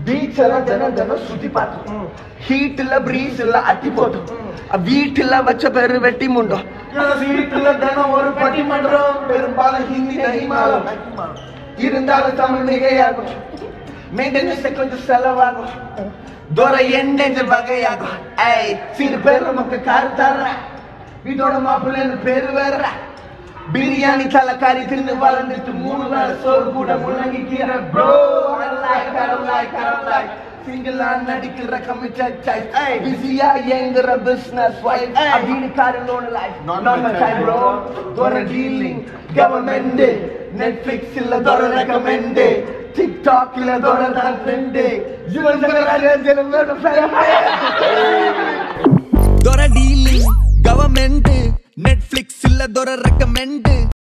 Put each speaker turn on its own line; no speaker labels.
beach எல்லாம் தினம் தினம் சுத்தி பார்த்தோம் ஹீட்ல பிரீஸ் இல்ல அட்டி போட்டோம் வீட்டுல வச்ச பேரு வெட்டி முண்டோம் வீட்டுல தினம் ஒரு பட்டிமன்றம் பெரும்பாலும் ஹிந்தி நகிமாலம் இருந்தாலும் தமிழ் மிகையாகும் மெயின்டெனன்ஸ் கொஞ்சம் செலவாகும் தோர எண்ணெஞ்ச வகையாகும் ஐய் சிறு பேர் நமக்கு காரு தர்ற வீட்டோட மாப்பிள்ளைன்னு பேரு வேற பிரியாணி தலைக்காரி தின்னு வளர்ந்துட்டு மூணு வேளை சோறு கூட முள்ளங்கி கீரை ப்ரோ கடலாய் கடலாய் கடலாய் சிங்கிளா நடிக்கிற கமிட்டட் டைப் பிஸியா எங்கிற பிசினஸ் வைஃப் அப்படின்னு காரணம் லைஃப் நம்ம டைம் ப்ரோ ஒரு டீலிங் கவர்மெண்ட் நெட்ஃபிளிக்ஸ் இல்ல தோற ரெக்கமெண்ட் டிக்டாக் இல்ல தோற தான் ட்ரெண்ட் ஜீவன் சங்கராஜன்
ದೊರ ಡೀಲಿಂಗ್ ಗವರ್ಮೆಂಟ್ ನೆಟ್ಫ್ಲಿಕ್ಸ್ ಇಲ್ಲ ದೊರ ರೆಕಮೆಂಡ್